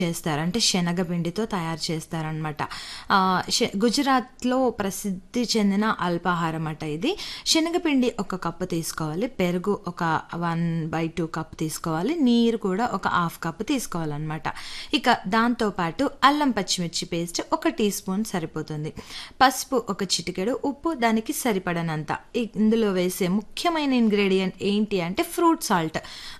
చేస్తారు. అంటే శనగపిండితో తయారు చేస్తారనమాట. ఆహ్, షె గుజరాత్‌లో ప్రసిద్ధి చెందిన అల్పాహారం అట ఇది. శనగపిండి ఒక కప్పు తీసుకోవాలి. పెరుగు ఒక 1/2 కప్ తీసుకోవాలి. నీరు కూడా ఒక హాఫ్ కప్ తీసుకోవాలనమాట. ఇక దాంతో పాటు అల్లం పచ్చిమిర్చి పేస్ట్ ఒక టీ స్పూన్ సరిపోతుంది. పసుపు ఒక చిటికెడు, ఉప్పు దానికి సరిపడనంత. ఇ ఇందులో వేసే ముఖ్యమైన ఇంగ్రీడియెంట్ ఏంటి అంటే ఫ్రూట్ సాల్ట్.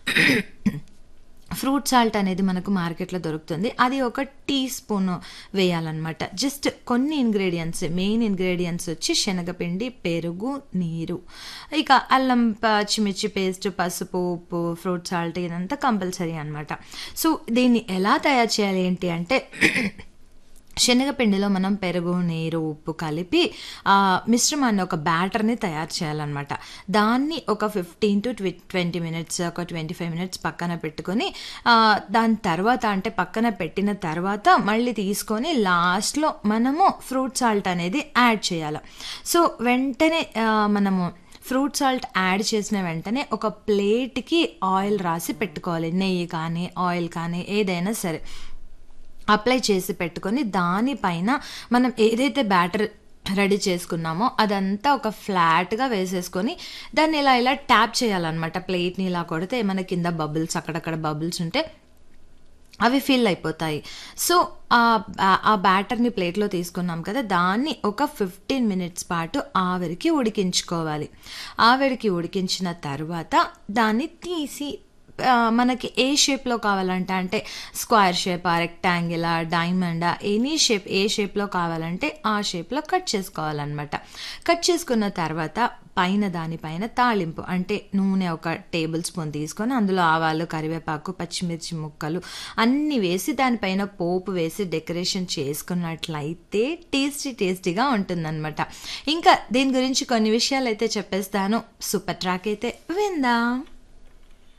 ఫ్రూట్ సాల్ట్ అనేది మనకు మార్కెట్‌లో దొరుకుతుంది. అది ఒక టీ స్పూను వేయాలనమాట. జస్ట్ కొన్ని ఇంగ్రీడియెంట్స్ మెయిన్ ఇంగ్రీడియెంట్స్ వచ్చి శనగపిండి, పెరుగు, నీరు. ఇక అల్లం, పచ్చిమిర్చి పేస్ట్, పసుపు, ఉప్పు, ఫ్రూట్ సాల్ట్ ఇదంతా కంపల్సరీ అనమాట. సో, దీన్ని ఎలా తయారు చేయాలి ఏంటి అంటే శనగపిండిలో మనం పెరుగు, నీరు, ఉప్పు కలిపి ఆహ్, మిశ్రమాన్ని ఒక బ్యాటర్‌ని తయారు చేయాలనమాట. దాన్ని ఒక 15-20 మినిట్స్ ఒక 25 మినిట్స్ పక్కన పెట్టుకొని ఆహ్, దాని తర్వాత అంటే పక్కన పెట్టిన తర్వాత మళ్ళీ తీసుకొని లాస్ట్‌లో మనము ఫ్రూట్ సాల్ట్ అనేది యాడ్ చేయాల. సో, వెంటనే ఆహ్, మనము ఫ్రూట్ సాల్ట్ యాడ్ చేసిన వెంటనే ఒక ప్లేట్‌కి ఆయిల్ రాసి పెట్టుకోవాలి. నెయ్యి కానీ, ఆయిల్ కానీ ఏదైనా సరే. అప్లై చేసి పెట్టుకొని దానిపైన మనం ఏదైతే బ్యాటర్ రెడీ చేసుకున్నామో అదంతా ఒక ఫ్లాట్‌గా వేసేసుకొని దాన్ని ఇలా ఇలా ట్యాప్ చేయాలనమాట. ప్లేట్‌ని ఇలా కొడితే ఏమైనా కింద బబుల్స్ అక్కడక్కడ బబుల్స్ ఉంటే అవి ఫిల్ అయిపోతాయి. సో, ఆహ్, ఆ బ్యాటర్‌ని ప్లేట్‌లో తీసుకున్నాం కదా! దాన్ని ఒక 15 మినిట్స్ పాటు ఆవిరికి ఉడికించుకోవాలి. ఆవిరికి ఉడికించిన తర్వాత దాన్ని తీసి ఆహ్, మనకి ఏ షేప్‌లో కావాలంటే అంటే స్క్వేర్ షేపా, రెక్టాంగిలా, డైమండా ఎనీ షేప్ ఏ షేప్‌లో కావాలంటే ఆ షేప్‌లో కట్ చేసుకోవాలనమాట. కట్ చేసుకున్న తర్వాత పైన దానిపైన తాళింపు అంటే నూనె ఒక టేబుల్ స్పూన్ తీసుకొని అందులో ఆవాలు, కరివేపాకు, పచ్చిమిర్చి ముక్కలు అన్నీ వేసి దానిపైన పోపు వేసి డెకరేషన్ చేసుకున్నట్లయితే టేస్టీ టేస్టీగా ఉంటుందనమాట. ఇంకా దీని గురించి కొన్ని విషయాలైతే చెప్పేస్తాను. సూపర్ ట్రాక్ అయితే విందాం.